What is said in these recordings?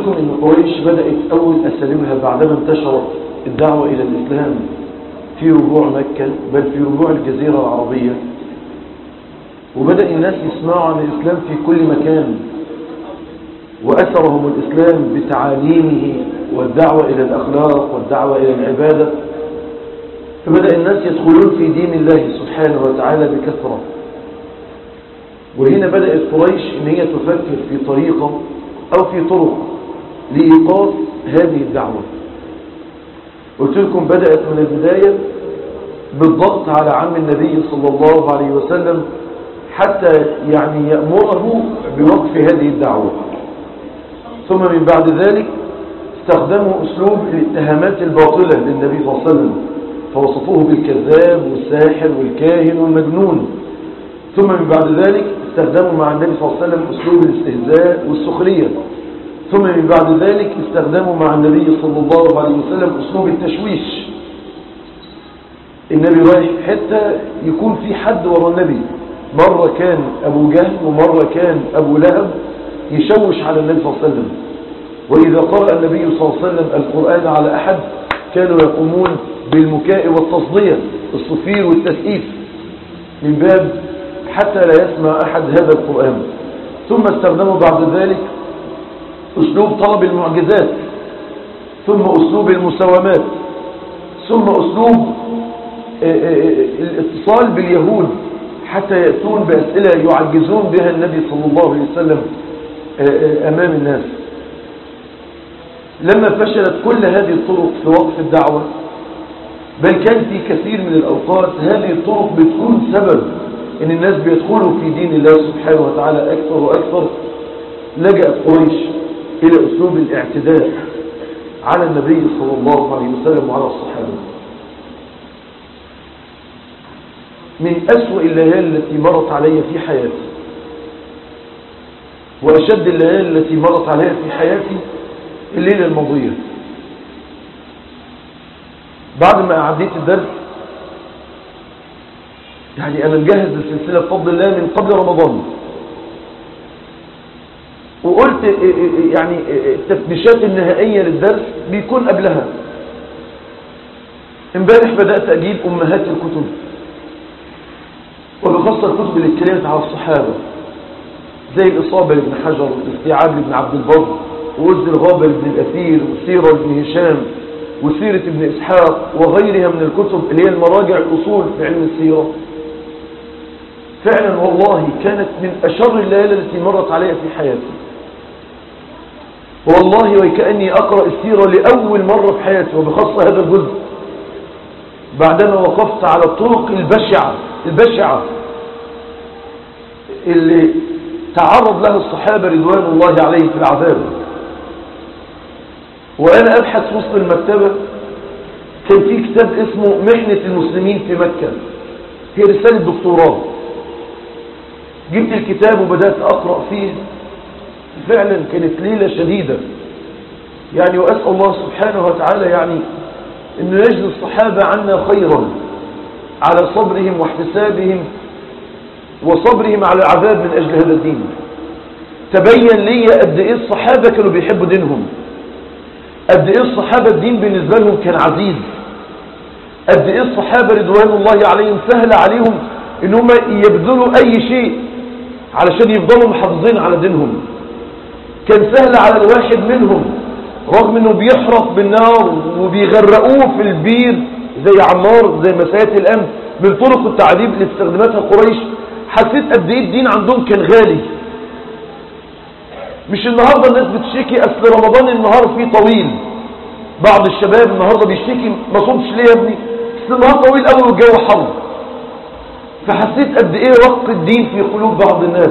لكم ان قريش بدأت اول اساليبها بعدما انتشرت الدعوة الى الاسلام في ربوع مكة بل في ربوع الجزيرة العربية وبدأ الناس يسمعوا عن الاسلام في كل مكان وأثرهم الإسلام بتعاليمه والدعوة إلى الأخلاق والدعوة إلى العبادة فبدأ الناس يدخلون في دين الله سبحانه وتعالى بكثرة وهنا بدأت قريش إن هي تفكر في طريقة أو في طرق لإيقاف هذه الدعوة قلت لكم بدأت من البداية بالضغط على عم النبي صلى الله عليه وسلم حتى يعني يأمره بوقف هذه الدعوة ثم من بعد ذلك استخدموا أسلوب الاتهامات الباطلة للنبي صلى الله عليه وسلم فوصفوه بالكذاب والساحر والكاهن والمجنون ثم من بعد ذلك استخدموا مع النبي صلى الله عليه وسلم أسلوب الاستهزاء والسخرية ثم من بعد ذلك استخدموا مع النبي صلى الله عليه وسلم أسلوب التشويش النبي رايح في حتة يكون في حد ورا النبي مرة كان أبو جهل ومرة كان أبو لهب يشوش على النبي صلى الله عليه وسلم وإذا قرأ النبي صلى الله عليه وسلم القرآن على أحد كانوا يقومون بالمكاء والتصدية الصفير والتسقيف من باب حتى لا يسمع أحد هذا القرآن ثم استخدموا بعد ذلك أسلوب طلب المعجزات ثم أسلوب المساومات ثم أسلوب الاتصال باليهود حتى يأتون بأسئلة يعجزون بها النبي صلى الله عليه وسلم أمام الناس لما فشلت كل هذه الطرق في وقف الدعوة بل كان في كثير من الأوقات هذه الطرق بتكون سبب ان الناس بيدخلوا في دين الله سبحانه وتعالى أكثر وأكثر لجأت قريش إلى أسلوب الاعتداء على النبي صلى الله عليه وسلم وعلى الصحابة من أسوأ الليالي التي مرت علي في حياتي وأشد الليالي التي مرت علي في حياتي الليلة الماضية بعد ما أعديت الدرس يعني أنا مجهز السلسلة بفضل الله من قبل رمضان وقلت يعني التفتيشات النهائية للدرس بيكون قبلها امبارح بدأت أجيب أمهات الكتب وبخاصة الكتب اللي اتكلمت على الصحابة زي الإصابة لابن حجر والاستيعاب لابن عبد البر ووز الغابة لابن الأثير وسيرة لابن هشام وسيرة ابن إسحاق وغيرها من الكتب اللي هي المراجع الأصول في علم السيرة فعلا والله كانت من أشر الليالي التي مرت علي في حياتي والله وكأني أقرأ السيرة لأول مرة في حياتي وبخاصة هذا الجزء بعدما وقفت على الطرق البشعة البشعة اللي تعرض لها الصحابة رضوان الله عليهم في العذاب وأنا أبحث وسط المكتبة كان في كتاب اسمه محنة المسلمين في مكة هي رسالة دكتوراه جبت الكتاب وبدأت أقرأ فيه فعلا كانت ليلة شديدة يعني وأسأل الله سبحانه وتعالى يعني أنه يجزي الصحابة عنا خيرا على صبرهم واحتسابهم وصبرهم على العذاب من أجل هذا الدين تبين لي قد إيه الصحابة كانوا بيحبوا دينهم قد إيه الصحابة الدين بالنسبة لهم كان عزيز قد إيه الصحابة رضوان الله عليهم سهل عليهم إن هم يبذلوا أي شيء علشان يفضلوا محافظين على دينهم كان سهل على الواحد منهم رغم انه بيحرق بالنار وبيغرقوه في البير زي عمار زي مسايات الامن من طرق التعذيب اللي استخدمتها قريش حسيت قد ايه الدين عندهم كان غالي مش النهاردة الناس بتشتكي اصل رمضان النهار فيه طويل بعض الشباب النهاردة بيشتكي ما صمتش ليه يا ابني اصل النهار طويل قوي والجو حر فحسيت قد ايه رق الدين في قلوب بعض الناس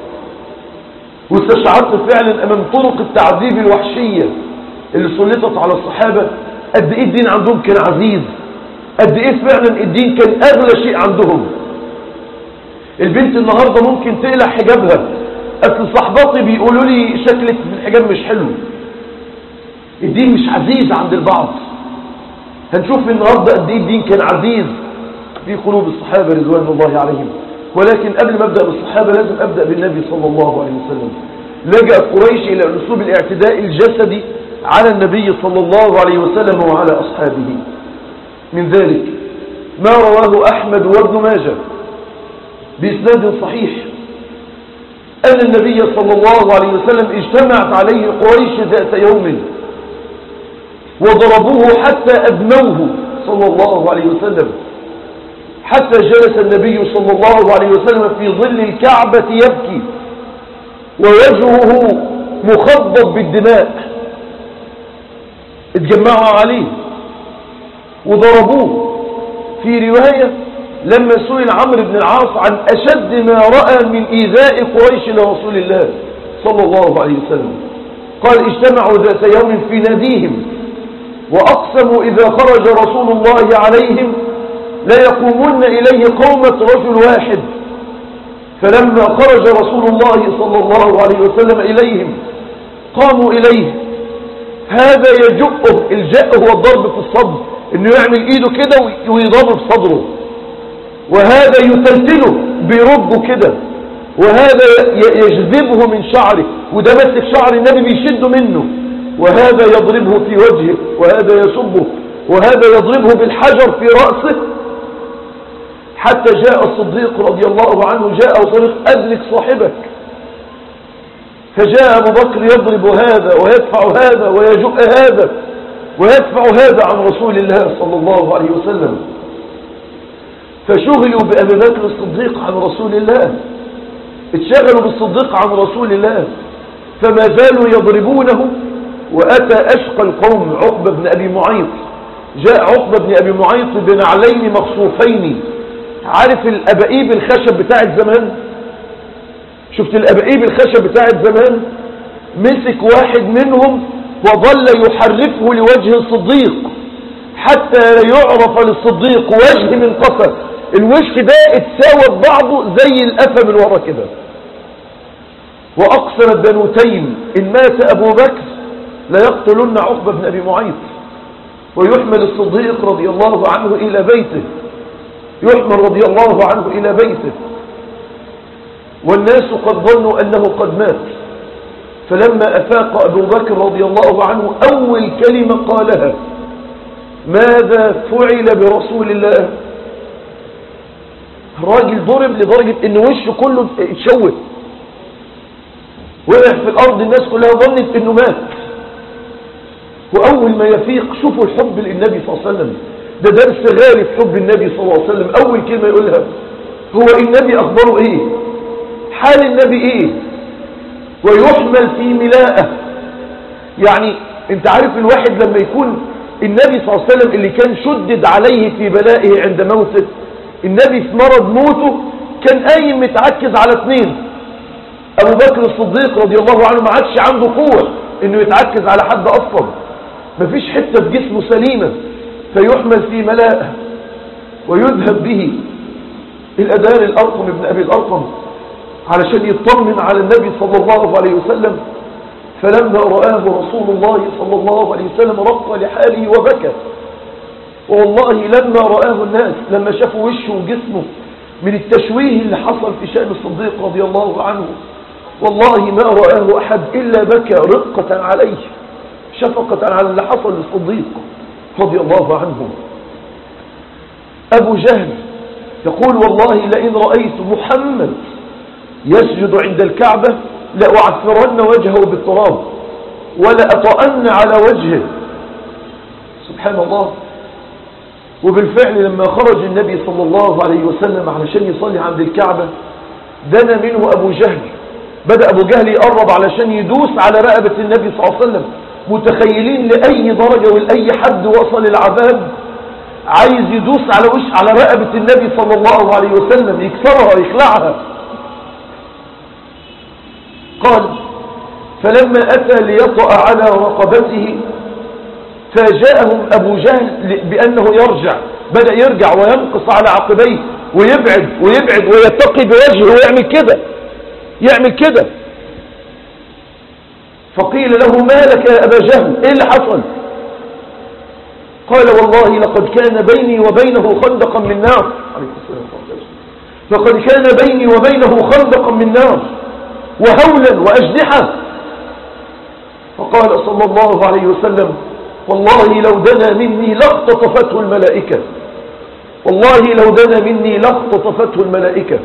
واستشعرت فعلا امام طرق التعذيب الوحشية اللي سلطت على الصحابة قد ايه الدين عندهم كان عزيز قد ايه فعلا الدين كان اغلى شيء عندهم البنت النهاردة ممكن تقلع حجابها اصل صحباتي بيقولوا لي شكلك في الحجاب مش حلو الدين مش عزيز عند البعض هنشوف النهاردة قد ايه الدين كان عزيز في قلوب الصحابة رضوان الله عليهم ولكن قبل ما ابدأ بالصحابة لازم ابدأ بالنبي صلى الله عليه وسلم لجأت قريش إلى أسلوب الاعتداء الجسدي على النبي صلى الله عليه وسلم وعلى أصحابه من ذلك ما رواه أحمد وابن ماجه بإسناد صحيح أن النبي صلى الله عليه وسلم اجتمعت عليه قريش ذات يوم وضربوه حتى أدنوه صلى الله عليه وسلم حتى جلس النبي صلى الله عليه وسلم في ظل الكعبة يبكي ووجهه مخضب بالدماء اتجمعوا عليه وضربوه في رواية لما سئل عمرو بن العاص عن أشد ما رأى من إيذاء قريش لرسول الله صلى الله عليه وسلم قال اجتمعوا ذات يوم في ناديهم وأقسموا إذا خرج رسول الله عليهم لا يقومون إليه قومة رجل واحد فلما خرج رسول الله صلى الله عليه وسلم إليهم قاموا إليه هذا يجؤه الجأ هو الضرب في الصدر انه يعمل ايده كده ويضرب في صدره وهذا يتلتله بيرده كده وهذا يجذبه من شعره وده مسك شعر النبي بيشده منه وهذا يضربه في وجهه وهذا يسبه وهذا يضربه بالحجر في رأسه حتى جاء الصديق رضي الله عنه جاء وصديق أدرك صاحبك فجاء أبو بكر يضرب هذا ويدفع هذا ويجؤ هذا ويدفع هذا عن رسول الله صلى الله عليه وسلم فشغلوا بأبي بكر الصديق عن رسول الله اتشغلوا بالصديق عن رسول الله فما زالوا يضربونه وأتى أشقى القوم عقبة بن أبي معيط جاء عقبة بن أبي معيط بنعلين مخصوفين عارف الأبائيب الخشب بتاعت زمان شفت الأبائيب الخشب بتاعت زمان مسك واحد منهم وظل يحرفه لوجه الصديق حتى لا يعرف للصديق وجه من قفا الوش ده اتساوى بعضه زي القفا من ورا كده وأقسم بنو تيم إن مات أبو بكر لا يقتلن عقبة بن أبي معيط ويحمل الصديق رضي الله عنه إلى بيته يحمل رضي الله عنه إلى بيته والناس قد ظنوا أنه قد مات فلما أفاق أبو بكر رضي الله عنه أول كلمة قالها ماذا فعل برسول الله الراجل ضرب لدرجة ان وشه كله اتشوه وقع في الارض الناس كلها ظنت انه مات واول ما يفيق شوفوا الحب للنبي صلى الله عليه وسلم ده درس غالي في حب النبي صلى الله عليه وسلم اول كلمة يقولها هو النبي اخباره ايه حال النبي ايه ويحمل في ملاءه يعني انت عارف الواحد لما يكون النبي صلى الله عليه وسلم اللي كان شدد عليه في بلائه عند موته النبي في مرض موته كان قايم متعكز على اثنين ابو بكر الصديق رضي الله عنه ما عادش عنده قوة انه يتعكز على حد اصلا مفيش حتة في جسمه سليمة فيحمل في ملاءه ويذهب به الأدان الأرقم ابن أبي الأرقم علشان يطمن على النبي صلى الله عليه وسلم فلما رآه رسول الله صلى الله عليه وسلم رق لحاله وبكى والله لما رآه الناس لما شافوا وشه وجسمه من التشويه اللي حصل في شأن الصديق رضي الله عنه والله ما رآه أحد إلا بكى رقة عليه شفقة على اللي حصل للصديق رضي الله عنه أبو جهل يقول والله لئن رأيت محمد يسجد عند الكعبة لأعثرن وجهه بالتراب ولأطأن على وجهه سبحان الله وبالفعل لما خرج النبي صلى الله عليه وسلم علشان يصلي عند الكعبة دنا منه أبو جهل بدأ أبو جهل يقرب علشان يدوس على رقبة النبي صلى الله عليه وسلم متخيلين لأي درجة ولأي حد وصل العذاب عايز يدوس على وش على رقبة النبي صلى الله عليه وسلم يكسرها يخلعها قال فلما أتى ليطأ على رقبته فاجأهم أبو جهل بأنه يرجع بدأ يرجع وينقص على عقبيه ويبعد ويبعد ويتقي بوجهه ويعمل كده يعمل كده فقيل له ما لك يا أبا جهل إيه اللي حصل قال والله لقد كان بيني وبينه خندقا من نار لقد كان بيني وبينه خندقا من نار وهولا وأجنحة فقال صلى الله عليه وسلم والله لو دنا مني لاختطفته الملائكة والله لو دنا مني لاختطفته الملائكة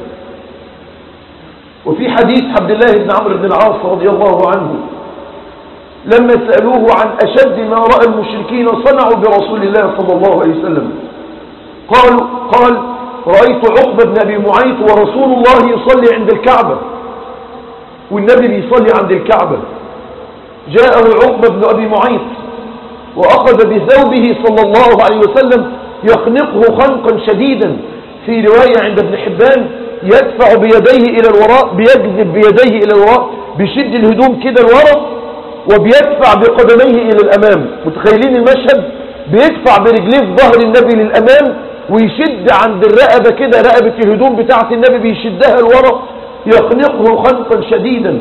وفي حديث عبد الله بن عمرو بن العاص رضي الله عنه لما سألوه عن أشد ما رأى المشركين صنعوا برسول الله صلى الله عليه وسلم قال, قال رأيت عقبة بن أبي معيط ورسول الله يصلي عند الكعبة والنبي بيصلي عند الكعبة جاءه عقبة بن أبي معيط وأخذ بثوبه صلى الله عليه وسلم يخنقه خنقا شديدا في رواية عند ابن حبان يدفع بيديه إلى الوراء بيجذب بيديه إلى الوراء بيشد الهدوم كده الوراء وبيدفع بقدميه إلى الأمام متخيلين المشهد بيدفع برجليه في ظهر النبي للأمام ويشد عند الرقبة كده رقبة الهدوم بتاعة النبي بيشدها لورا يخنقه خنقا شديدا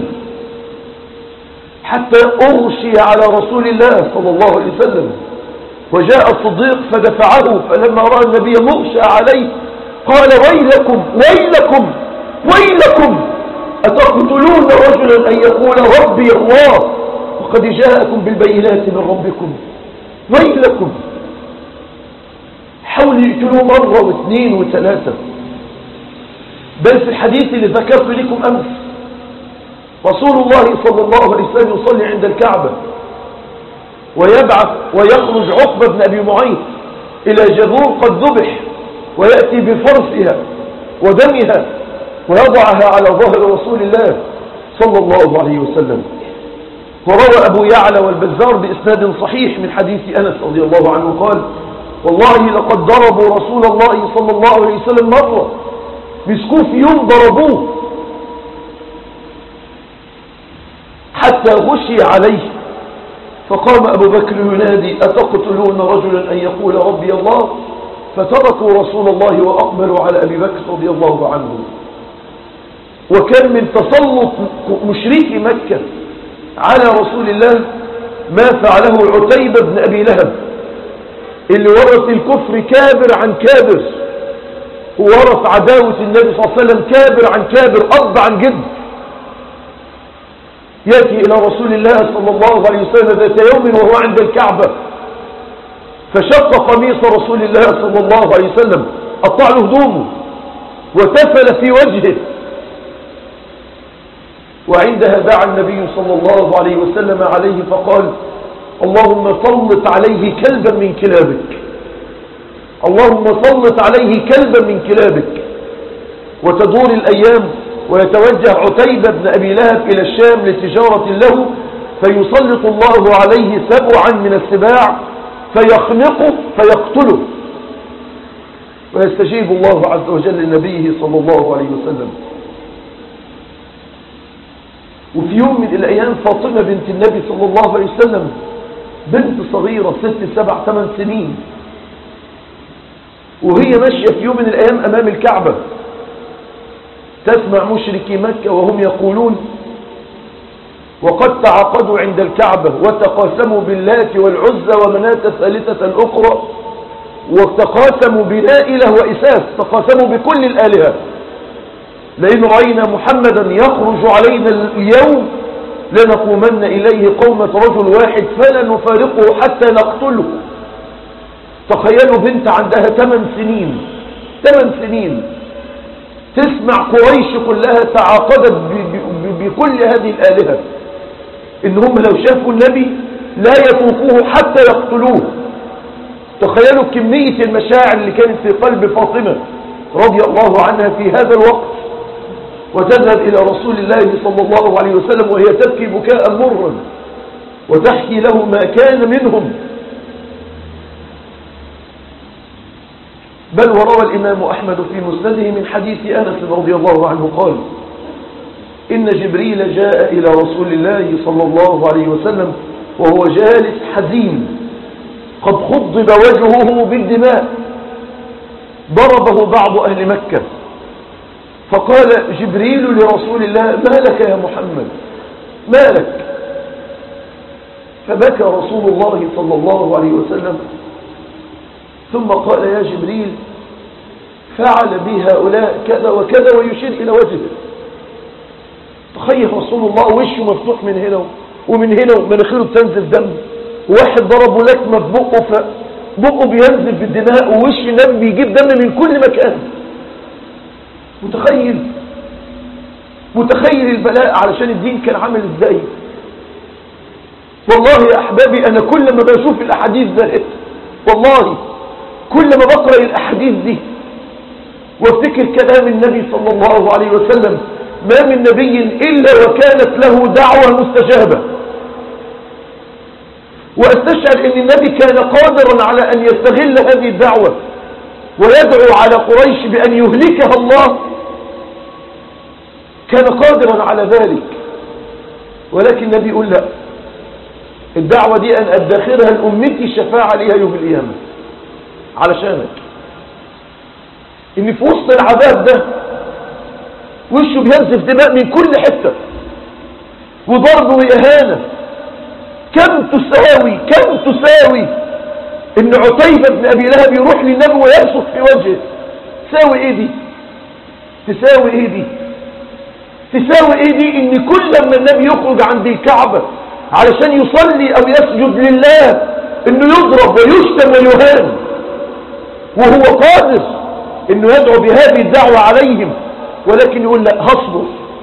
حتى أغشي على رسول الله صلى الله عليه وسلم وجاء الصديق فدفعه فلما رأى النبي مغشى عليه قال ويلكم ويلكم ويلكم أتقتلون رجلا أن يقول ربي الله وقد جاءكم بالبينات من ربكم ويلكم حاولوا يقتلوه مرة واثنين وثلاثة بل في الحديث اللي ذكرت لكم أمس رسول الله صلى الله عليه وسلم يصلي عند الكعبة ويبعث ويخرج عقبة بن أبي معيط إلى جذور قد ذبح ويأتي بفرسها ودمها ويضعها على ظهر رسول الله صلى الله عليه وسلم وروى أبو يعلى والبزار بإسناد صحيح من حديث أنس رضي الله عنه قال والله لقد ضربوا رسول الله صلى الله عليه وسلم مرة مسكوه في يوم ضربوه حتى غشي عليه فقام أبو بكر ينادي أتقتلون رجلا أن يقول ربي الله فتركوا رسول الله وأقبلوا على أبي بكر رضي الله عنه وكان من تسلط مشركي مكة على رسول الله ما فعله عتيبة بن أبي لهب اللي ورث الكفر كابر عن كابر وورث عداوة النبي صلى الله عليه وسلم كابر عن كابر أب عن جد يأتي إلى رسول الله صلى الله عليه وسلم ذات يوم وهو عند الكعبة فشق قميص رسول الله صلى الله عليه وسلم قطع له هدومه وتفل في وجهه وعندها دعا النبي صلى الله عليه وسلم عليه فقال اللهم سلط عليه كلبا من كلابك اللهم سلط عليه كلبا من كلابك وتدور الأيام ويتوجه عتيبة بن أبي لهب إلى الشام لتجارة له فيسلط الله عليه سبعا من السباع فيخنقه فيقتله ويستجيب الله عز وجل لنبيه صلى الله عليه وسلم وفي يوم من الأيام فاطمة بنت النبي صلى الله عليه وسلم بنت صغيرة ست سبع ثمان سنين وهي ماشية في يوم من الأيام أمام الكعبة تسمع مشركي مكة وهم يقولون وقد تعاقدوا عند الكعبة وتقاسموا باللات والعزة ومناة الثالثة الأخرى وتقاسموا بلا إله وإساس تقاسموا بكل الآلهة لئن رأينا محمدا يخرج علينا اليوم لنقومن إليه قومة رجل واحد فلا نفارقه حتى نقتله تخيلوا بنت عندها 8 سنين 8 سنين تسمع قريش كلها تعاقدت بكل هذه الآلهة إن هم لو شافوا النبي لا يتركوه حتى يقتلوه تخيلوا كمية المشاعر اللي كانت في قلب فاطمة رضي الله عنها في هذا الوقت وتذهب إلى رسول الله صلى الله عليه وسلم وهي تبكي بكاء مرا وتحكي له ما كان منهم بل وروى الإمام أحمد في مسنده من حديث أنس رضي الله عنه قال إن جبريل جاء إلى رسول الله صلى الله عليه وسلم وهو جالس حزين قد خضب وجهه بالدماء ضربه بعض أهل مكة فقال جبريل لرسول الله ما لك يا محمد ما لك فبكى رسول الله صلى الله عليه وسلم ثم قال يا جبريل فعل بي هؤلاء كذا وكذا ويشير إلى وجهه تخيل رسول الله وشه مفتوح من هنا ومن هنا ومناخيره بتنزل دم وواحد ضربه لكمة في بقه فبقه بينزل بالدماء ووش النبي بيجيب دم من كل مكان متخيل متخيل البلاء علشان الدين كان عامل ازاي والله يا احبابي انا كل ما بشوف الاحاديث ده والله كل ما بقرأ الاحاديث دي وافتكر كلام النبي صلى الله عليه وسلم ما من نبي إلا وكانت له دعوة مستجابة وأستشعر أن النبي كان قادرا على أن يستغل هذه الدعوة ويدعو على قريش بأن يهلكها الله كان قادرا على ذلك ولكن النبي يقول لا الدعوة دي أن أدخرها لأمتي شفاعة ليها يوم القيامة علشانك إن في وسط العذاب ده وشه بينزف دماء من كل حتة وضرب وإهانة كم تساوي كم تساوي ان عتيبة بن ابي لهب يروح للنبي ويبصق في وجهه تساوي ايه دي تساوي ايه دي تساوي ايه دي ان كل لما النبي يخرج عند الكعبة علشان يصلي او يسجد لله انه يضرب ويشتم ويهان وهو قادر انه يدعو بهذه الدعوة عليهم ولكن يقول لا هصبر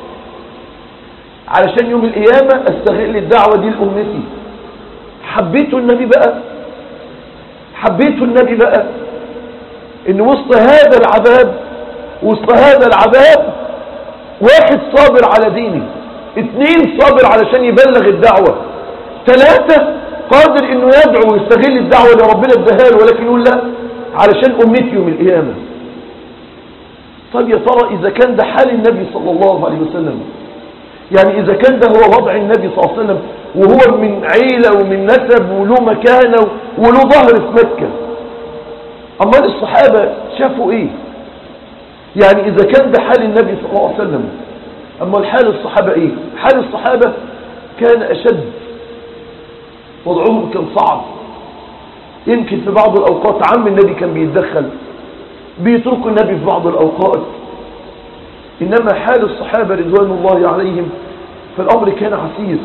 علشان يوم القيامة استغل الدعوة دي لأمتي حبيته النبي بقى حبيته النبي بقى ان وسط هذا العذاب وسط هذا العذاب واحد صابر على دينه اثنين صابر علشان يبلغ الدعوة ثلاثة قادر انه يدعو ويستغل الدعوة اللي ربنا اداها له ولكن يقول لا علشان امتي يوم القيامة طب يا ترى اذا كان ده حال النبي صلى الله عليه وسلم يعني إذا كان ده هو وضع النبي صلى الله عليه وسلم وهو من عيلة ومن نسب وله مكانة وله ظهر في مكة أما الصحابة شافوا إيه يعني إذا كان ده حال النبي صلى الله عليه وسلم أما الحال الصحابة إيه حال الصحابة كان أشد وضعهم كان صعب يمكن في بعض الأوقات عم النبي كان بيتدخل بيتركوا النبي في بعض الأوقات إنما حال الصحابة رضوان الله عليهم فالأمر كان عسير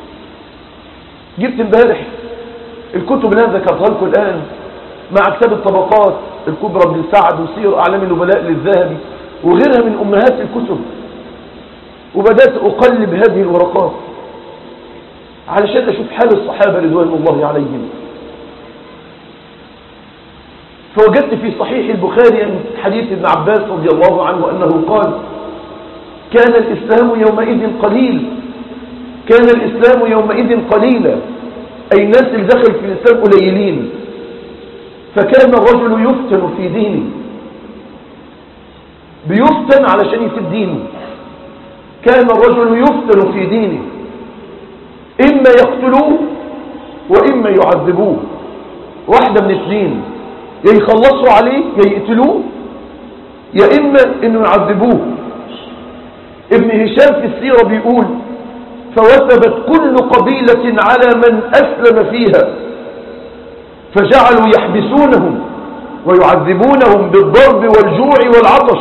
جبت امبارح الكتب اللي أنا ذكرتها لكم الآن مع كتاب الطبقات الكبرى بن سعد وسير أعلام النبلاء للذهبي وغيرها من أمهات الكتب وبدأت أقلب هذه الورقات علشان أشوف حال الصحابة رضوان الله عليهم فوجدت في صحيح البخاري حديث ابن عباس رضي الله عنه أنه قال كان الإسلام يومئذ قليل كان الإسلام يومئذ قليلا أي الناس اللي دخل في الإسلام قليلين فكان الرجل يفتن في دينه بيفتن علشان يسيب دينه كان الرجل يفتن في دينه إما يقتلوه وإما يعذبوه واحدة من اثنين يا يخلصوا عليه يا يقتلوه يا إما إنه يعذبوه ابن هشام في السيرة بيقول فوثبت كل قبيلة على من أسلم فيها فجعلوا يحبسونهم ويعذبونهم بالضرب والجوع والعطش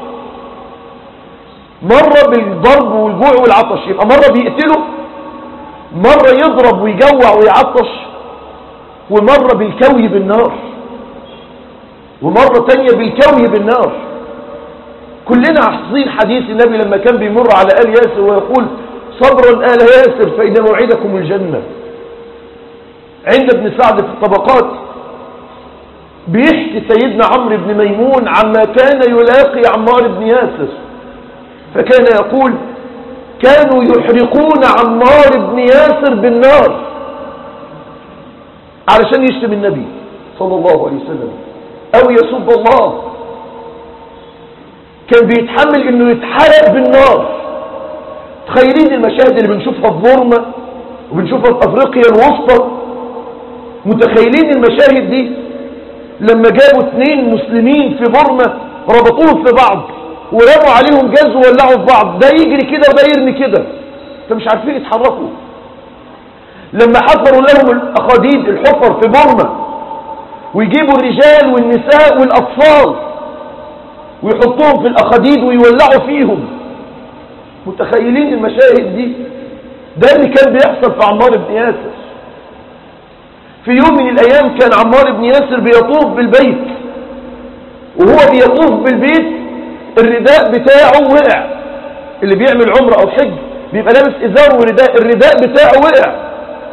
مرة بالضرب والجوع والعطش يبقى مرة بيقتله مرة يضرب ويجوع ويعطش ومرة بالكوي بالنار ومرة تانية بالكوي بالنار كلنا حافظين حديث النبي لما كان بيمر على آل ياسر ويقول صبرا آل ياسر فإن موعدكم الجنة عند ابن سعد في الطبقات بيحكي سيدنا عمرو بن ميمون عما كان يلاقي عمار بن ياسر فكان يقول كانوا يحرقون عمار بن ياسر بالنار علشان يشتم النبي صلى الله عليه وسلم أو يسب الله كان بيتحمل انه يتحرق بالنار تخيلين المشاهد اللي بنشوفها في بورما وبنشوفها في افريقيا الوسطى متخيلين المشاهد دي لما جابوا اثنين مسلمين في بورما ربطوهم في بعض ورموا عليهم جاز وولعوا في بعض ده يجري كده وده يرمي كده فمش عارفين يتحركوا لما حفروا لهم الاخاديد الحفر في بورما ويجيبوا الرجال والنساء والاطفال ويحطوهم في الأخديد ويولعوا فيهم متخيلين المشاهد دي ده اللي كان بيحصل في عمار بن ياسر في يوم من الأيام كان عمار بن ياسر بيطوف بالبيت وهو بيطوف بالبيت الرداء بتاعه وقع اللي بيعمل عمره أو حج بيبقى لابس إزار ورداء الرداء بتاعه وقع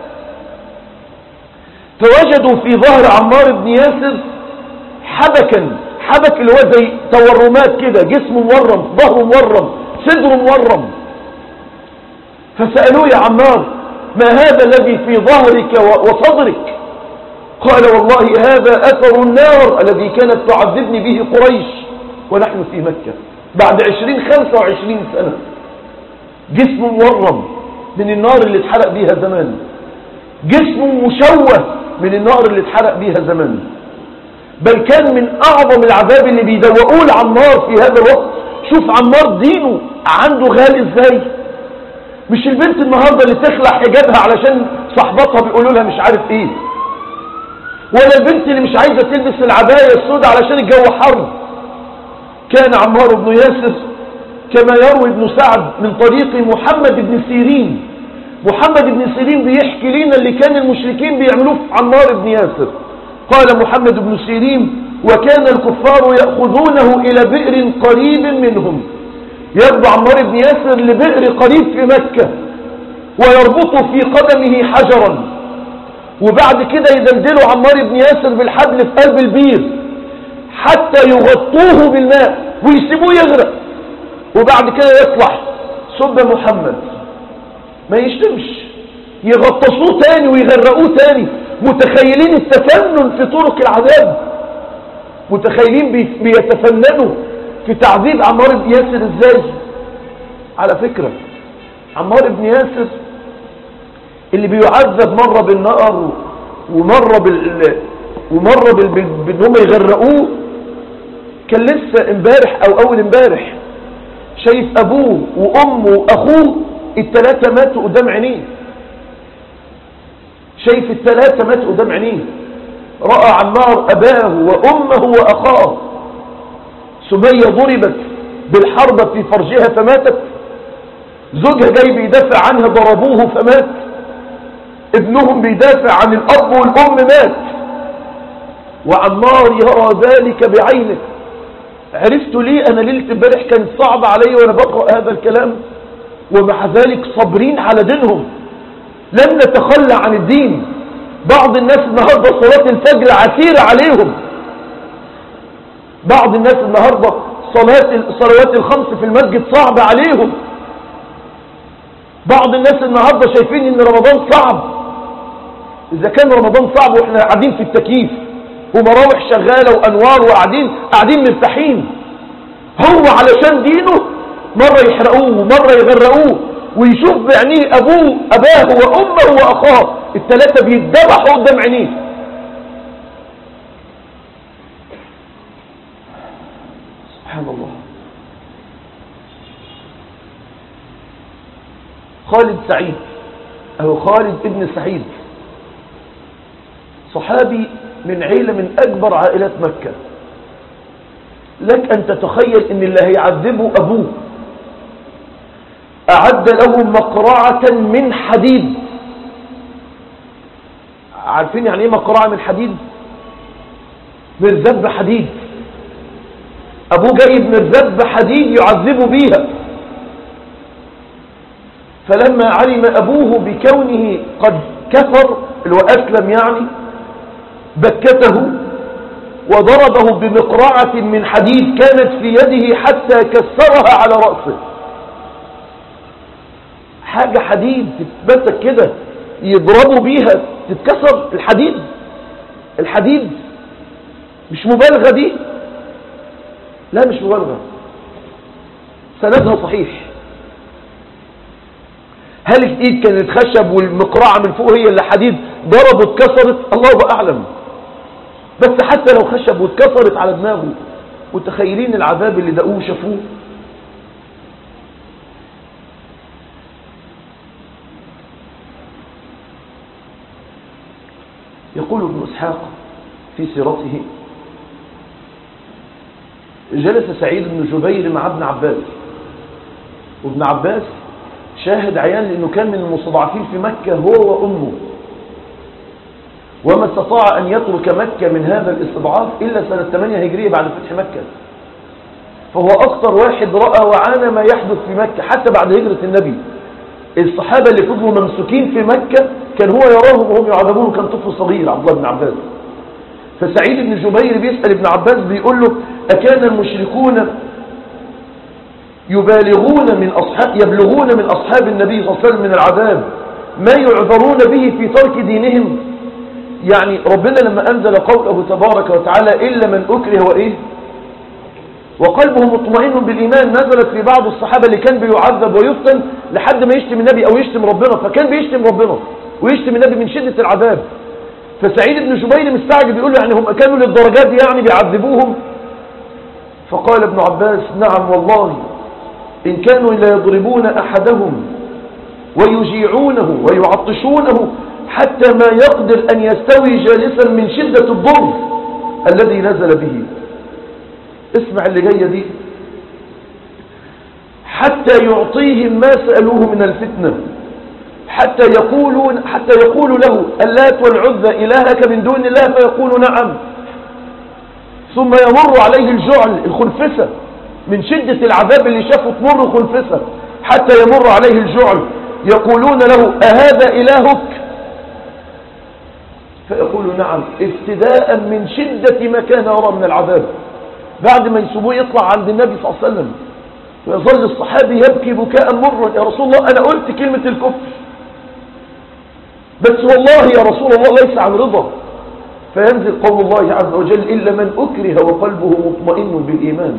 فوجدوا في ظهر عمار بن ياسر حبكا حبك اللي هو زي تورمات كده جسمه مورم ظهره مورم صدره مورم فسألوه يا عمار ما هذا الذي في ظهرك وصدرك قال والله هذا أثر النار الذي كانت تعذبني به قريش ونحن في مكة بعد عشرين خمسة وعشرين سنة جسمه مورم من النار اللي اتحرق بيها زمان جسمه مشوه من النار اللي اتحرق بيها زمان بل كان من أعظم العذاب اللي بيدوقوه لعمار في هذا الوقت شوف عمار دينه عنده غالي ازاي مش البنت النهاردة اللي تخلع حجابها علشان صاحبتها بيقولوا لها مش عارف ايه ولا البنت اللي مش عايزة تلبس العباية السوداء علشان الجو حر كان عمار بن ياسر كما يروي ابن سعد من طريق محمد بن سيرين محمد بن سيرين بيحكي لنا اللي كان المشركين بيعملوه في عمار بن ياسر قال محمد بن سيرين وكان الكفار يأخذونه إلى بئر قريب منهم يربو عمار بن ياسر لبئر قريب في مكة ويربط في قدمه حجرا وبعد كده يدلدلوا عمار بن ياسر بالحبل في قلب البير حتى يغطوه بالماء ويسيبوه يغرق وبعد كده يطلع صب محمد ما يشتمش يغطسوه تاني ويغرقوه تاني متخيلين التفنن في طرق العذاب متخيلين بيتفننوا في تعذيب عمار بن ياسر ازاي على فكرة عمار بن ياسر اللي بيعذب مرة بالنار ومرة بال ومرة بال... بال... بانهم يغرقوه كان لسه امبارح او اول امبارح شايف ابوه وامه واخوه الثلاثة ماتوا قدام عينيه شايف الثلاثة ماتوا قدام عينيه رأى عمار أباه وأمه وأخاه سمية ضربت بالحربة في فرجها فماتت زوجها جاي بيدافع عنها ضربوه فمات ابنهم بيدافع عن الأب والأم مات وعمار يرى ذلك بعينه عرفت ليه أنا ليلة امبارح كانت صعبة علي وأنا بقرأ هذا الكلام ومع ذلك صابرين على دينهم لم نتخلى عن الدين بعض الناس النهاردة صلاة الفجر عسيرة عليهم بعض الناس النهاردة صلاة الصلوات الخمس في المسجد صعبة عليهم بعض الناس النهاردة شايفين ان رمضان صعب اذا كان رمضان صعب واحنا قاعدين في التكييف ومراوح شغالة وانوار وقاعدين قاعدين مرتاحين هو علشان دينه مرة يحرقوه ومرة يغرقوه ويشوف بعينيه ابوه اباه وامه واخاه الثلاثة بيتذبحوا قدام عينيه سبحان الله خالد سعيد أو خالد ابن سعيد صحابي من عيلة من أكبر عائلات مكة لك أن تتخيل أن اللي هيعذبه أبوه أعد له مقرعة من حديد عارفين يعني ايه مقرعة من حديد مرزب حديد أبوه جايب مرزب حديد يعذبه بيها فلما علم أبوه بكونه قد كفر اللي هو أسلم يعني بكته وضربه بمقرعة من حديد كانت في يده حتى كسرها على رأسه حاجة حديد تتمسك كده يضربوا بيها تتكسر الحديد الحديد مش مبالغة دي لا مش مبالغة سندها صحيح هل الايد كانت خشب والمقرعة من فوق هي اللي حديد ضربت اتكسرت الله اعلم بس حتى لو خشب واتكسرت على دماغه متخيلين العذاب اللي دقوه شافوه يقول ابن اسحاق في سيرته جلس سعيد بن جبير مع ابن عباس وابن عباس شاهد عيان لأنه كان من المستضعفين في مكة هو وأمه وما استطاع أن يترك مكة من هذا الاستضعاف إلا سنة 8 هجرية بعد فتح مكة فهو أكثر واحد رأى وعانى ما يحدث في مكة حتى بعد هجرة النبي الصحابة اللي فضلوا ممسوكين في مكة كان هو يراهم وهم يعذبون كان طفل صغير عبد الله بن عباس فسعيد بن جبير بيسأل ابن عباس بيقول له أكان المشركون يبالغون من أصحاب يبلغون من أصحاب النبي صلى الله عليه وسلم من العذاب ما يعذرون به في ترك دينهم يعني ربنا لما أنزل قوله تبارك وتعالى إلا من أكره وإيه وقلبه مطمئن بالإيمان نزلت في بعض الصحابة اللي كان بيعذب ويفتن لحد ما يشتم النبي أو يشتم ربنا فكان بيشتم ربنا ويشتم النبي من شدة العذاب فسعيد بن جبير مستعجب يقول له يعني هم كانوا للدرجات دي يعني بيعذبوهم فقال ابن عباس نعم والله إن كانوا لا يضربون أحدهم ويجيعونه ويعطشونه حتى ما يقدر أن يستوي جالسا من شدة الضر الذي نزل به اسمع اللي جاية دي حتى يعطيهم ما سألوه من الفتنة حتى يقولون حتى يقول له اللات والعزى إلهك من دون الله فيقول نعم ثم يمر عليه الجعل الخنفسة من شدة العذاب اللي شافه تمر خنفسة حتى يمر عليه الجعل يقولون له أهذا إلهك فيقول نعم ابتداء من شدة ما كان يرى من العذاب بعد ما يسيبوه يطلع عند النبي صلى الله عليه وسلم ويظل الصحابي يبكي بكاء مرا يا رسول الله أنا قلت كلمة الكفر بس والله يا رسول الله ليس عن رضا فينزل قول الله عز وجل إلا من أكره وقلبه مطمئن بالإيمان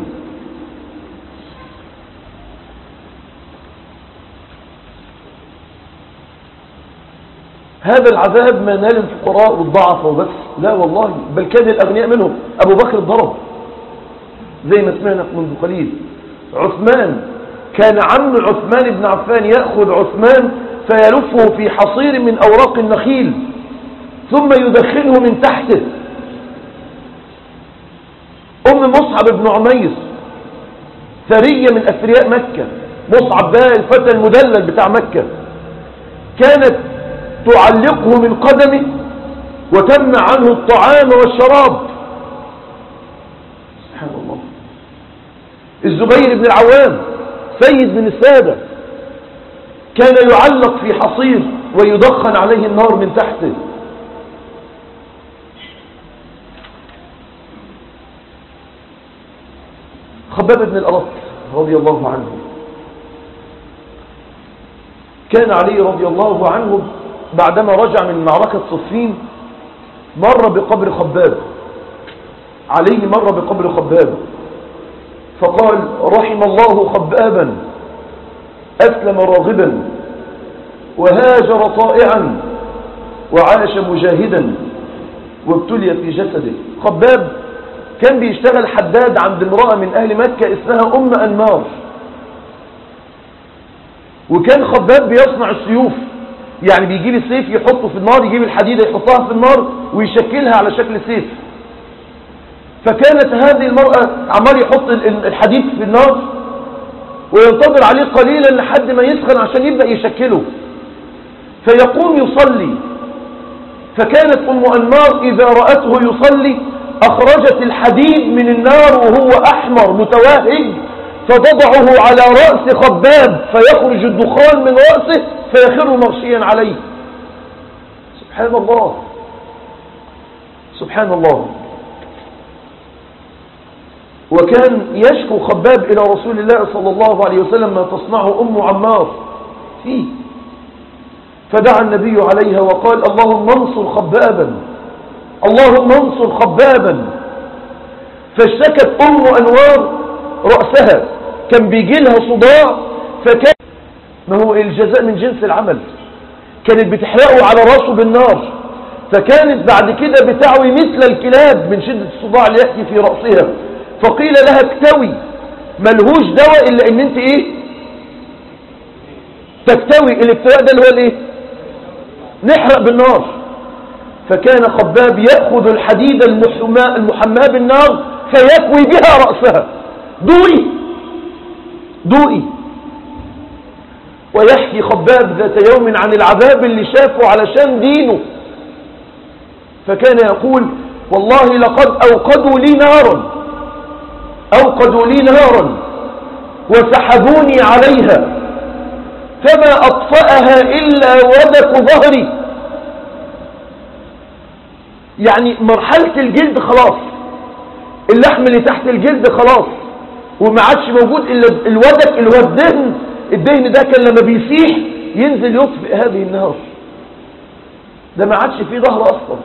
هذا العذاب ما نال الفقراء والضعف وبس لا والله بل كان الأغنياء منهم أبو بكر ضرب زي ما سمعنا منذ قليل عثمان كان عم عثمان بن عفان يأخذ عثمان فيلفه في حصير من أوراق النخيل ثم يدخنه من تحته أم مصعب بن عمير ثرية من أثرياء مكة مصعب ده الفتى المدلل بتاع مكة كانت تعلقه من قدمه وتمنع عنه الطعام والشراب سبحان الله الزبير بن العوام سيد من السادة كان يعلق في حصير ويدخن عليه النار من تحته خباب بن الأرط رضي الله عنه كان علي رضي الله عنه بعدما رجع من معركة صفين مر بقبر خباب علي مر بقبر خباب فقال رحم الله خبابا أسلم راغبا وهاجر طائعا وعاش مجاهدا وابتلي في جسده خباب كان بيشتغل حداد عند امرأة من أهل مكة اسمها أم أنمار وكان خباب بيصنع السيوف يعني بيجيب السيف يحطه في النار يجيب الحديدة يحطها في النار ويشكلها على شكل سيف فكانت هذه المرأة عمال يحط الحديد في النار وينتظر عليه قليلا لحد ما يسخن عشان يبدأ يشكله فيقوم يصلي فكانت أم أنمار إذا رأته يصلي أخرجت الحديد من النار وهو أحمر متوهج فتضعه على رأس خباب فيخرج الدخان من رأسه فيخر مغشيا عليه سبحان الله سبحان الله وكان يشكو خباب إلى رسول الله صلى الله عليه وسلم ما تصنعه أم عمار فيه فدعا النبي عليها وقال اللهم انصر خبابا اللهم انصر خبابا فاشتكت أم أنوار رأسها كان بيجي لها صداع فكان ما هو الجزاء من جنس العمل كانت بتحرقه على راسه بالنار فكانت بعد كده بتعوي مثل الكلاب من شدة الصداع اللي يأتي في رأسها فقيل لها اكتوي ملهوش دواء إلا ان انت ايه تكتوي الاكتواء ده اللي هو الايه نحرق بالنار فكان خباب يأخذ الحديد المحمى, المحمى بالنار فيكوي بها رأسها دوئي دوئي ويحكي خباب ذات يوم عن العذاب اللي شافه علشان دينه فكان يقول والله لقد أوقدوا لي نارا أوقدوا لي نارا وسحبوني عليها فما أطفأها إلا ودك ظهري يعني مرحلة الجلد خلاص اللحم اللي تحت الجلد خلاص وما عادش موجود إلا الودك اللي هو الدهن الدهن ده كان لما بيسيح ينزل يطفئ هذه النار ده ما عادش فيه ظهر أصلا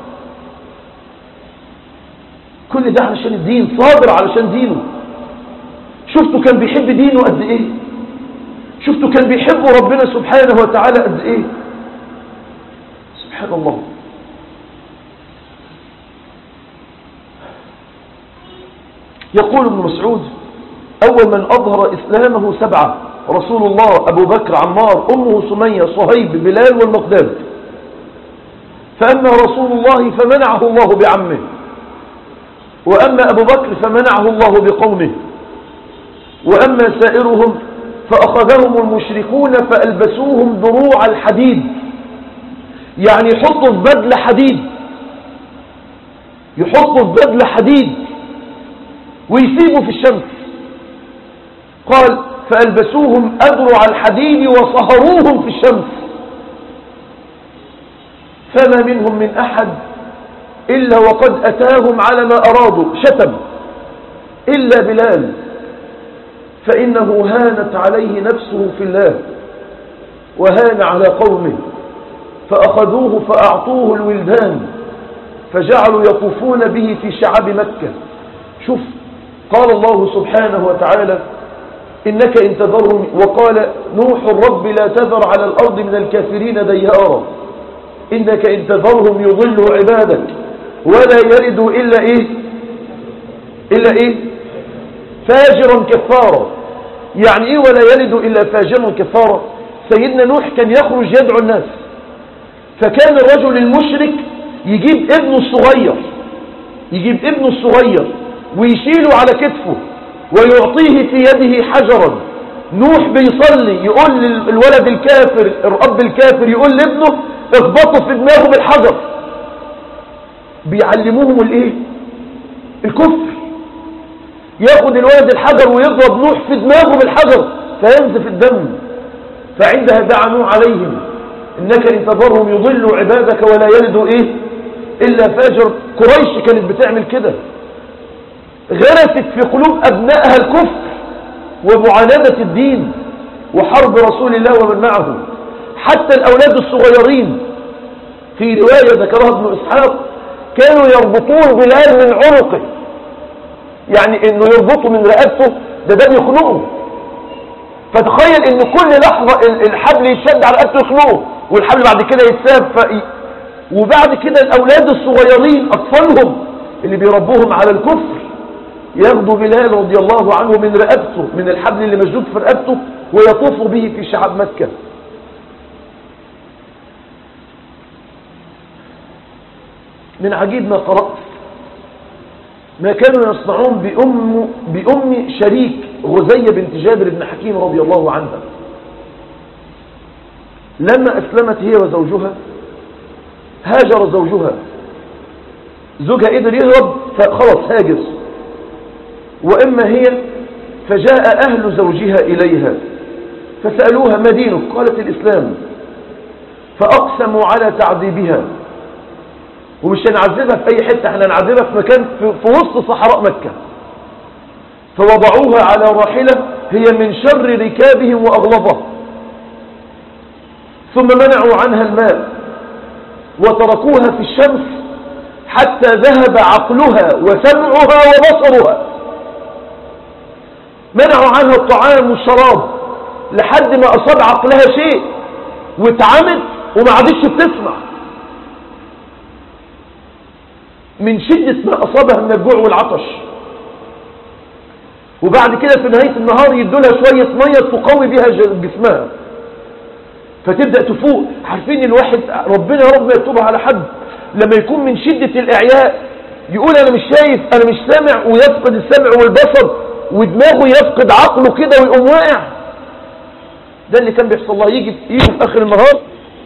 كل ده علشان الدين صابر علشان دينه شفتوا كان بيحب دينه قد ايه شفتوا كان بيحب ربنا سبحانه وتعالى قد ايه سبحان الله يقول ابن مسعود أول من أظهر إسلامه سبعة رسول الله أبو بكر عمار أمه سمية صهيب بلال والمقداد فأما رسول الله فمنعه الله بعمه وأما أبو بكر فمنعه الله بقومه وأما سائرهم فأخذهم المشركون فألبسوهم دروع الحديد يعني يحطوا في بدل حديد يحطوا في بدل حديد ويسيبوا في الشمس قال فألبسوهم أدرع الحديد وصهروهم في الشمس فما منهم من أحد إلا وقد أتاهم على ما أرادوا شتم إلا بلال فإنه هانت عليه نفسه في الله وهان على قومه فأخذوه فأعطوه الولدان فجعلوا يطوفون به في شعب مكة شوف قال الله سبحانه وتعالى إنك إن تذرهم وقال نوح الرب لا تذر على الأرض من الكافرين ديارا إنك إن تذرهم يضلوا عبادك ولا يلدوا إلا إيه إلا إيه فاجرا كفارا يعني إيه ولا يلدوا إلا فاجرا كفارا سيدنا نوح كان يخرج يدعو الناس فكان الرجل المشرك يجيب ابنه الصغير يجيب ابنه الصغير ويشيله على كتفه ويعطيه في يده حجرا نوح بيصلي يقول للولد الكافر الأب الكافر يقول لابنه اخبطه في دماغه بالحجر بيعلموهم الايه الكفر ياخد الولد الحجر ويضرب نوح في دماغه بالحجر فينزف الدم فعندها دعا نوح عليهم انك ان تذرهم يضلوا عبادك ولا يلدوا ايه الا فاجر قريش كانت بتعمل كده غرست في قلوب ابنائها الكفر ومعاندة الدين وحرب رسول الله ومن معه حتى الاولاد الصغيرين في رواية ذكرها ابن اسحاق كانوا يربطون بلال من عنقه يعني انه يربطه من رقبته ده ده بيخنقه فتخيل ان كل لحظة الحبل يشد على رقبته يخنقه والحبل بعد كده يتساب ف... وبعد كده الاولاد الصغيرين اطفالهم اللي بيربوهم على الكفر ياخدوا بلال رضي الله عنه من رقبته من الحبل اللي مشدود في رقبته ويطوفوا به في شعب مكة من عجيب ما قرأت ما كانوا يصنعون بأم, بأم شريك غزية بنت جابر بن حكيم رضي الله عنها لما أسلمت هي وزوجها هاجر زوجها زوجها قدر يهرب فخلص هاجر وإما هي فجاء أهل زوجها إليها فسألوها ما دينك قالت الإسلام فأقسموا على تعذيبها ومش هنعذبها في أي حتة احنا هنعذبها في مكان في, في وسط صحراء مكة فوضعوها على راحلة هي من شر ركابهم وأغلظه ثم منعوا عنها الماء وتركوها في الشمس حتى ذهب عقلها وسمعها وبصرها منعوا عنها الطعام والشراب لحد ما أصاب عقلها شيء واتعمت وما عادش بتسمع من شدة ما أصابها من الجوع والعطش وبعد كده في نهاية النهار يدولها شوية مية تقوي بها جسمها فتبدأ تفوق عارفين الواحد ربنا يا رب ما يكتبها على حد لما يكون من شدة الإعياء يقول أنا مش شايف أنا مش سامع ويفقد السمع والبصر ودماغه يفقد عقله كده ويقوم واقع ده اللي كان بيحصل لها يجي يجوا في اخر النهار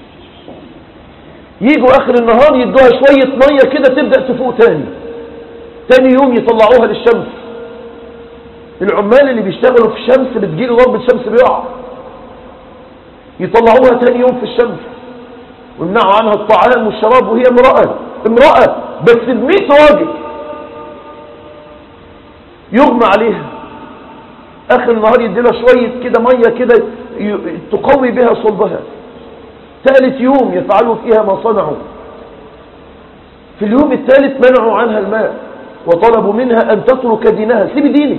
يجوا اخر النهار يدوها شوية مية كده تبدأ تفوق تاني تاني يوم يطلعوها للشمس العمال اللي بيشتغلوا في الشمس بتجيله ضربة شمس بيقع يطلعوها تاني يوم في الشمس ويمنعوا عنها الطعام والشراب وهي امرأة امرأة بس بمئة راجل يغمى عليها اخر النهار يديلها شوية كده مية كده ي- تقوي بها صلبها ثالث يوم يفعلوا فيها ما صنعوا في اليوم الثالث منعوا عنها الماء وطلبوا منها أن تترك دينها سيب دينك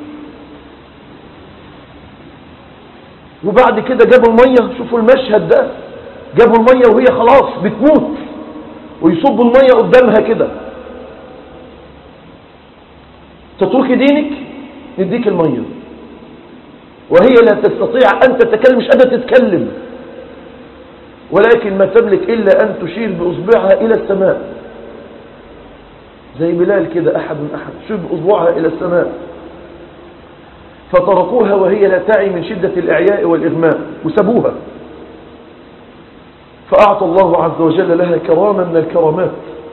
وبعد كده جابوا المية شوفوا المشهد ده جابوا المية وهي خلاص بتموت ويصبوا المية قدامها كده تتركي دينك نديك المية وهي لا تستطيع أن تتكلم مش قادرة تتكلم ولكن ما تملك إلا أن تشير بأصبعها إلى السماء زي بلال كده أحد من أحد تشير بأصبعها إلى السماء فتركوها وهي لا تعي من شدة الإعياء والإغماء وسبوها فأعطى الله عز وجل لها كرامة من الكرامات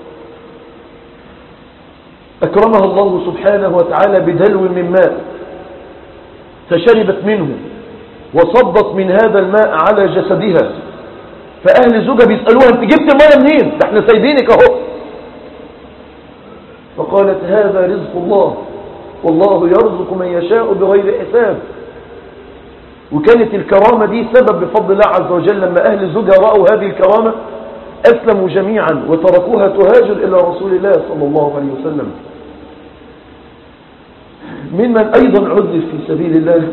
أكرمها الله سبحانه وتعالى بدلو من ماء فشربت منه وصبت من هذا الماء على جسدها فأهل زوجها بيسألوها أنت جبت المية منين ده احنا سايبينك اهو فقالت هذا رزق الله والله يرزق من يشاء بغير حساب وكانت الكرامة دي سبب بفضل الله عز وجل لما أهل زوجها رأوا هذه الكرامة أسلموا جميعا وتركوها تهاجر إلى رسول الله صلى الله عليه وسلم ممن أيضا عذب في سبيل الله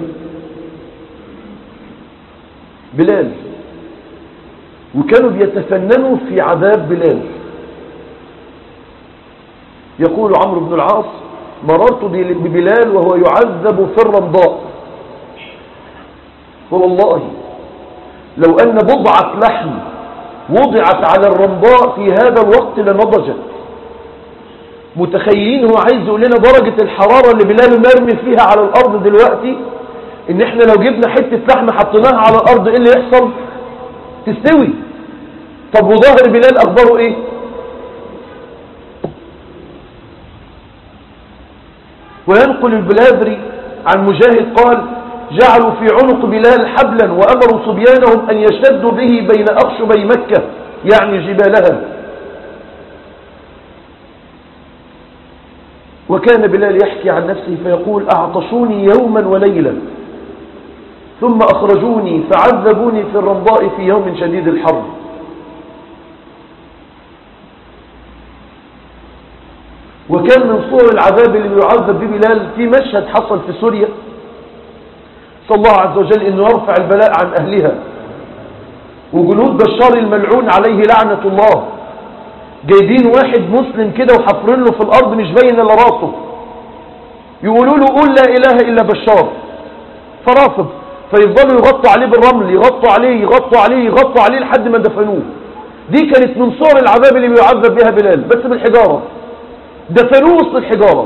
بلال وكانوا بيتفننوا في عذاب بلال يقول عمرو بن العاص مررت ببلال وهو يعذب في الرمضاء والله لو أن بضعة لحم وضعت على الرمضاء في هذا الوقت لنضجت متخيلين هو عايز يقول لنا درجة الحرارة اللي بلال مرمي فيها على الأرض دلوقتي ان احنا لو جبنا حتة لحم حطيناها على الأرض ايه اللي يحصل تستوي طب وظهر بلال أخباره ايه وينقل البلادري عن مجاهد قال جعلوا في عنق بلال حبلا وأمروا صبيانهم أن يشدوا به بين أخشبي مكة يعني جبالها وكان بلال يحكي عن نفسه فيقول أعطشوني يوما وليلة ثم أخرجوني فعذبوني في الرمضاء في يوم شديد الحر وكان من صور العذاب اللي يعذب به بلال في مشهد حصل في سوريا صلى الله عز وجل انه يرفع البلاء عن اهلها وجنود بشار الملعون عليه لعنة الله جايبين واحد مسلم كده وحفرين له في الارض مش باين الا راسه يقولوا له قول لا اله الا بشار فرافض فيفضلوا يغطوا عليه بالرمل يغطوا عليه يغطوا عليه يغطوا عليه لحد ما دفنوه دي كانت من صور العذاب اللي بيعذب بها بلال بس بالحجارة دفنوه وسط الحجارة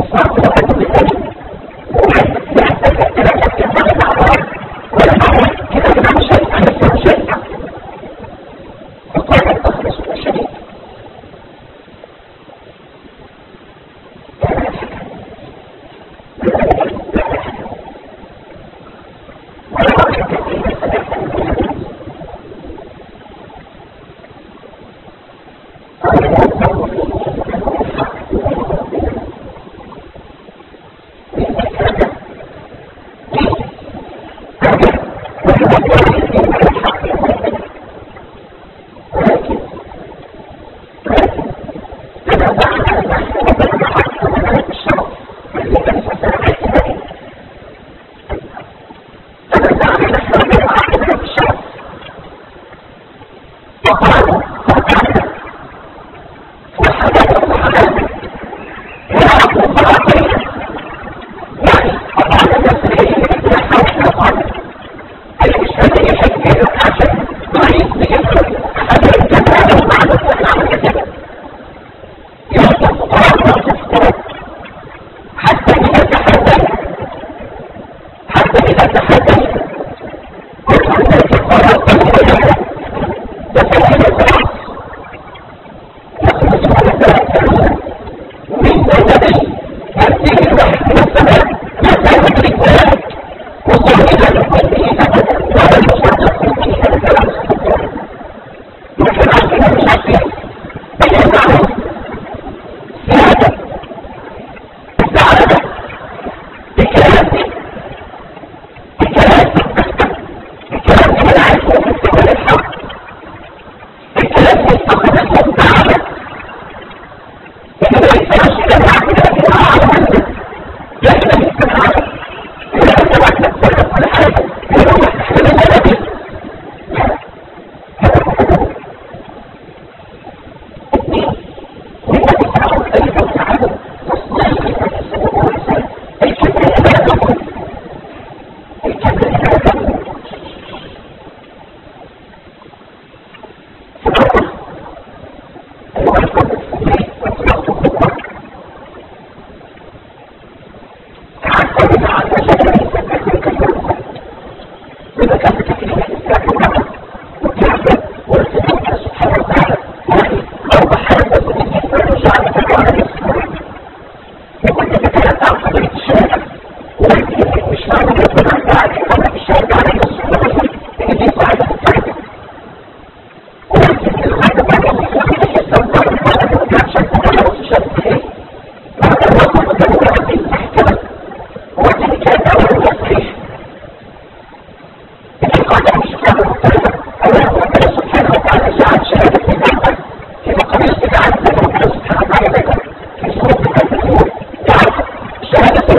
شهادة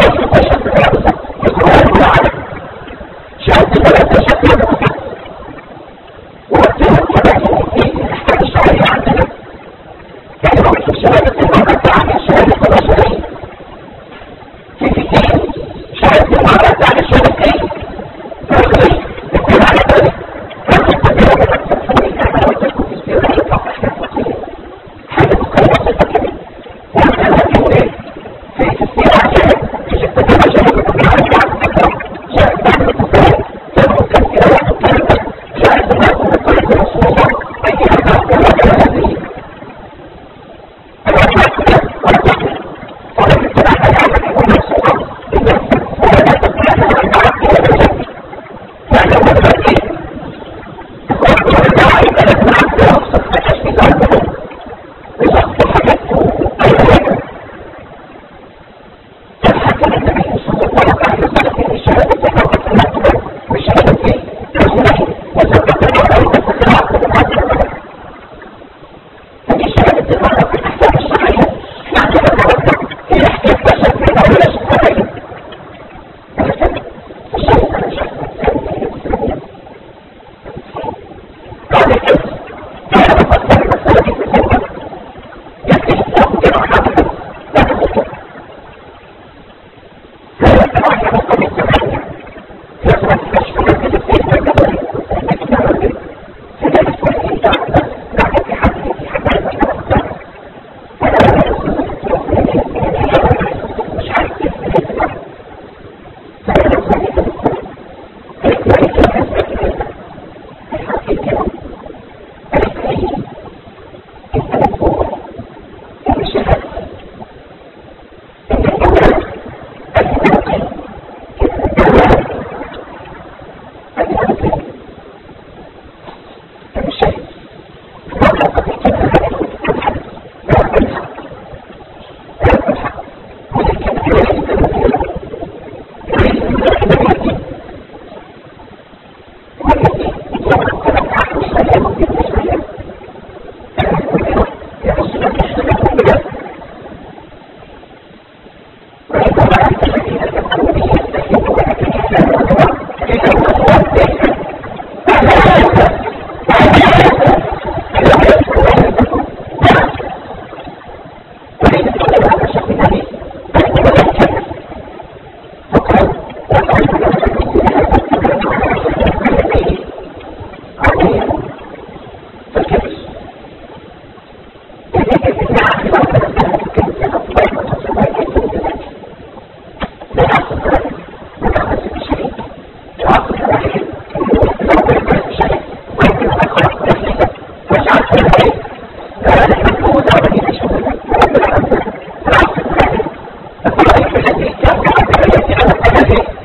يعني